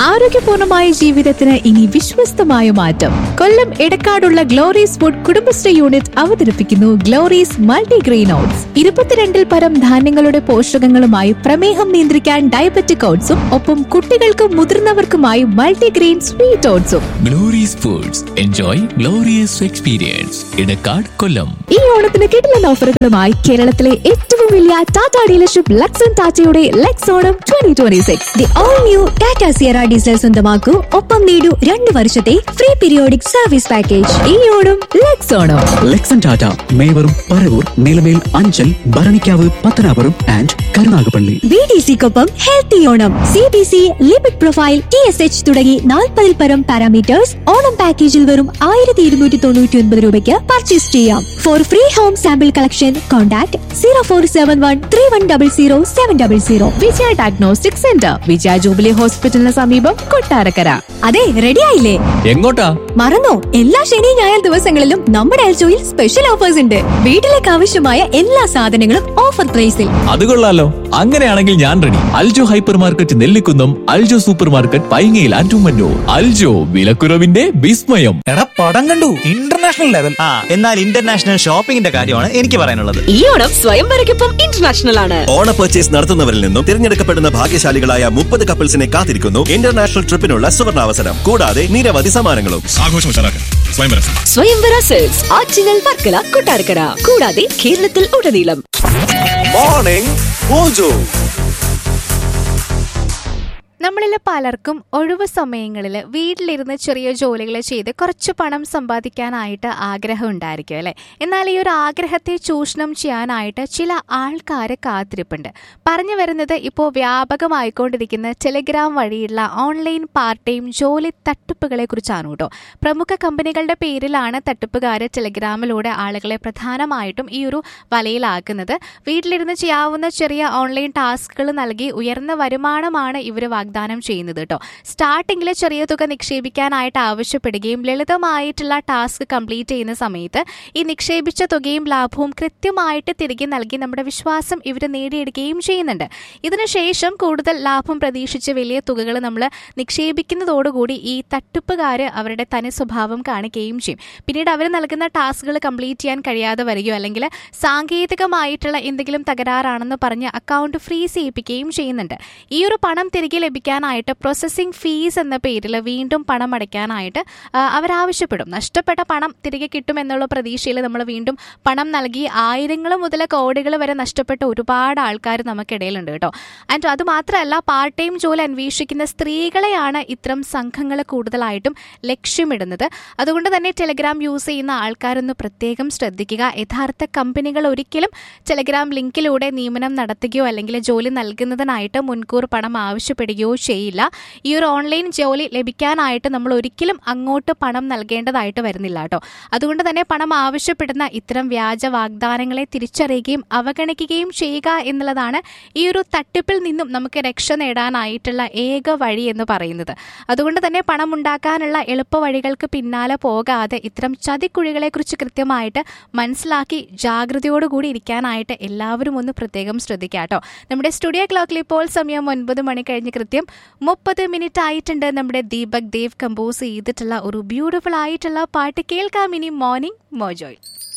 ആരോഗ്യപൂർണമായ ജീവിതത്തിന് ഇനി വിശ്വസ്തമായ മാറ്റം കൊല്ലം എടക്കാടുള്ള ഗ്ലോറീസ് ഫുഡ് കുടുംബശ്രീ യൂണിറ്റ് അവതരിപ്പിക്കുന്നു ഗ്ലോറീസ് മൾട്ടിഗ്രെയിൻ ഓട്സ് ഇരുപത്തിരണ്ടിൽ പരം ധാന്യങ്ങളുടെ പോഷകങ്ങളുമായി പ്രമേഹം നിയന്ത്രിക്കാൻ ഡയബറ്റിക് ഓട്സും ഒപ്പം കുട്ടികൾക്കും മുതിർന്നവർക്കുമായി മൾട്ടിഗ്രെയിൻ സ്വീറ്റ് ഓട്സും Glory's foods enjoy glorious experience Edakkad Kollam ഈ ഓണത്തിന് കിടിലൻ ഓഫറുകളുമായി കേരളത്തിലെ ഏറ്റവും വലിയ ടാറ്റ ഡീലർഷിപ്പ് ലക്സൺ ടാറ്റയുടെ Lex Onam twenty twenty six the all new Tata Sierra diesel സ്വന്തമാക്കൂ ഒപ്പം നേടൂ രണ്ട് വർഷത്തെ ഫ്രീ പീരിയോഡിക് സർവീസ് പാക്കേജ് ഈ ഓണം ലെക്സ് ഓണം ലെക്സൺ ടാറ്റ മേവറും Paravur Nilamel Anchal Bharanikavu Pathanapuram and Karunagappally B D സിക്കൊപ്പം healthy Onam C B C lipid profile T S H തുടങ്ങി നാൽപ്പതിൽ പരം പാരാമീറ്റേഴ്സ് ഓണം പാക്കേജിൽ വെറും ആയിരത്തി ഇരുന്നൂറ്റി തൊണ്ണൂറ്റി ഒൻപത് രൂപയ്ക്ക് പർച്ചേസ് ചെയ്യാം for free home sample collection contact zero four seven one three one double zero seven double zero Vijaya diagnostic centre Vijaya jubilee ഹോസ്പിറ്റലിന് സമീപം കൊട്ടാരക്കര അതെ റെഡി ആയില്ലേ എങ്ങോട്ടാ മറന്നോ എല്ലാ ശനി ഞായർ ദിവസങ്ങളിലും നമ്മുടെ എൽജോയിൽ സ്പെഷ്യൽ ഓഫേഴ്സ് ഉണ്ട് വീട്ടിലേക്ക് ആവശ്യമായ എല്ലാ സാധനങ്ങളും ഓഫർ പ്രൈസിൽ അത് കൊള്ളാലോ അങ്ങനെയാണെങ്കിൽ ഞാൻ ready Aljo hypermarket Nellikunnam Aljo supermarket പൈങ്ങയിൽ ആറ്റുമന്നൂർ അൽജോ വിലക്കുറവിന്റെ വിസ്മയം എടാ പടം കണ്ടു ഇന്റർനാഷണൽ ലെവൽ ആ എന്നാൽ ഇന്റർനാഷണൽ ഷോപ്പിംഗിന്റെ കാര്യമാണ് എനിക്ക് പറയാനുള്ളത് ഈ ഓണം സ്വയംവരയ്ക്കൊപ്പം ഇന്റർനാഷണൽ ആണ് ഓണ പർച്ചേസ് നടത്തുന്നവരിൽ നിന്നും തിരഞ്ഞെടുക്കപ്പെടുന്ന ഭാഗ്യശാലികളായ മുപ്പത് കപ്പിൾസിനെ കാത്തിരിക്കുന്നു ഇന്റർനാഷണൽ ട്രിപ്പിനുള്ള സുവർണാവസരം കൂടാതെ നിരവധി സമ്മാനങ്ങളും സ്വയംവര സെൽസ് ആറ്റിങ്ങൽ വർക്കല കൊട്ടാരക്കര കൂടാതെ കേരളത്തിൽ ഉടനീളം മോർണിംഗ് മോജോ നമ്മളിൽ പലർക്കും ഒഴിവ് സമയങ്ങളിൽ വീട്ടിലിരുന്ന് ചെറിയ ജോലികൾ ചെയ്ത് കുറച്ച് പണം സമ്പാദിക്കാനായിട്ട് ആഗ്രഹം ഉണ്ടായിരിക്കും അല്ലേ എന്നാൽ ഈ ഒരു ആഗ്രഹത്തെ ചൂഷണം ചെയ്യാനായിട്ട് ചില ആൾക്കാർ കാത്തിരിപ്പുണ്ട് പറഞ്ഞു വരുന്നത് ഇപ്പോൾ വ്യാപകമായിക്കൊണ്ടിരിക്കുന്ന ടെലിഗ്രാം വഴിയുള്ള ഓൺലൈൻ പാർട്ട് ടൈം ജോലി തട്ടിപ്പുകളെ കുറിച്ചാണ് കേട്ടോ പ്രമുഖ കമ്പനികളുടെ പേരിലാണ് തട്ടിപ്പുകാർ ടെലിഗ്രാമിലൂടെ ആളുകളെ പ്രധാനമായിട്ടും ഈ ഒരു വലയിലാക്കുന്നത് വീട്ടിലിരുന്ന് ചെയ്യാവുന്ന ചെറിയ ഓൺലൈൻ ടാസ്കുകൾ നൽകി ഉയർന്ന വരുമാനമാണ് ഇവർ വാഗ്ദാനം ചെയ്യുന്നത് കേട്ടോ സ്റ്റാർട്ടിങ്ങിൽ ചെറിയ തുക നിക്ഷേപിക്കാനായിട്ട് ആവശ്യപ്പെടുകയും ലളിതമായിട്ടുള്ള ടാസ്ക് കംപ്ലീറ്റ് ചെയ്യുന്ന സമയത്ത് ഈ നിക്ഷേപിച്ച തുകയും ലാഭവും കൃത്യമായിട്ട് തിരികെ നൽകി നമ്മുടെ വിശ്വാസം ഇവർ നേടിയെടുക്കുകയും ചെയ്യുന്നുണ്ട് ഇതിനുശേഷം കൂടുതൽ ലാഭം പ്രതീക്ഷിച്ച് വലിയ തുകകൾ നമ്മൾ നിക്ഷേപിക്കുന്നതോടുകൂടി ഈ തട്ടിപ്പുകാർ അവരുടെ തനി സ്വഭാവം കാണിക്കുകയും ചെയ്യും പിന്നീട് അവർ നൽകുന്ന ടാസ്കുകൾ കംപ്ലീറ്റ് ചെയ്യാൻ കഴിയാതെ വരികയോ അല്ലെങ്കിൽ സാങ്കേതികമായിട്ടുള്ള എന്തെങ്കിലും തകരാറാണെന്ന് പറഞ്ഞ് അക്കൗണ്ട് ഫ്രീസ് ചെയ്യിപ്പിക്കുകയും ചെയ്യുന്നുണ്ട് ഈ ഒരു പണം തിരികെ ലഭിക്കാനായിട്ട് പ്രോസസ്സിംഗ് ഫീസ് എന്ന പേരിൽ വീണ്ടും പണം അടയ്ക്കാനായിട്ട് ആ, അവരാവശ്യപ്പെടും നഷ്ടപ്പെട്ട പണം തിരികെ കിട്ടുമെന്നുള്ള പ്രതീക്ഷയിൽ നമ്മൾ വീണ്ടും പണം നൽകി ആയിരങ്ങൾ മുതൽ കോടികൾ വരെ നഷ്ടപ്പെട്ട ഒരുപാട് ആൾക്കാർ നമുക്കിടയിലുണ്ട് കേട്ടോ ആൻഡ് അതുമാത്രമല്ല പാർട്ട് ടൈം ജോലി അന്വേഷിക്കുന്ന സ്ത്രീകളെയാണ് ഇത്തരം സംഘങ്ങൾ കൂടുതലായിട്ടും ലക്ഷ്യമിടുന്നത് അതുകൊണ്ട് തന്നെ ടെലിഗ്രാം യൂസ് ചെയ്യുന്ന ആൾക്കാരൊന്ന് പ്രത്യേകം ശ്രദ്ധിക്കുക യഥാർത്ഥ കമ്പനികൾ ഒരിക്കലും ടെലിഗ്രാം ലിങ്കിലൂടെ നിയമനം നടത്തുകയോ അല്ലെങ്കിൽ ജോലി നൽകുന്നതിനായിട്ട് മുൻകൂർ പണം ആവശ്യപ്പെടുകയോ ചെയ്യില്ല ഈ ഒരു ഓൺലൈൻ ജോലി ലഭിക്കാനായിട്ട് നമ്മൾ ഒരിക്കലും അങ്ങോട്ട് പണം നൽകേണ്ടതായിട്ട് വരുന്നില്ല കേട്ടോ അതുകൊണ്ട് തന്നെ പണം ആവശ്യപ്പെടുന്ന ഇത്തരം വ്യാജ വാഗ്ദാനങ്ങളെ തിരിച്ചറിയുകയും അവഗണിക്കുകയും ചെയ്യുക എന്നുള്ളതാണ് ഈ ഒരു തട്ടിപ്പിൽ നിന്നും നമുക്ക് രക്ഷ നേടാനായിട്ടുള്ള ഏക വഴി എന്ന് പറയുന്നത് അതുകൊണ്ട് തന്നെ പണം ഉണ്ടാക്കാനുള്ള എളുപ്പ വഴികൾക്ക് പിന്നാലെ പോകാതെ ഇത്തരം ചതിക്കുഴികളെക്കുറിച്ച് കൃത്യമായിട്ട് മനസ്സിലാക്കി ജാഗ്രതയോടുകൂടി ഇരിക്കാനായിട്ട് എല്ലാവരും ഒന്ന് പ്രത്യേകം ശ്രദ്ധിക്കുക കേട്ടോ നമ്മുടെ സ്റ്റുഡിയോ ക്ലോക്കിൽ ഇപ്പോൾ സമയം ഒൻപത് മണി കഴിഞ്ഞ് കൃത്യം മുപ്പത് മിനിറ്റ് ആയിട്ടുണ്ട് നമ്മുടെ ദീപക് ദേവ് കമ്പോസ് ചെയ്തിട്ടുള്ള ഒരു ബ്യൂട്ടിഫുൾ ആയിട്ടുള്ള പാട്ട് കേൾക്കാം ഇനി മോർണിംഗ് മോജോയ്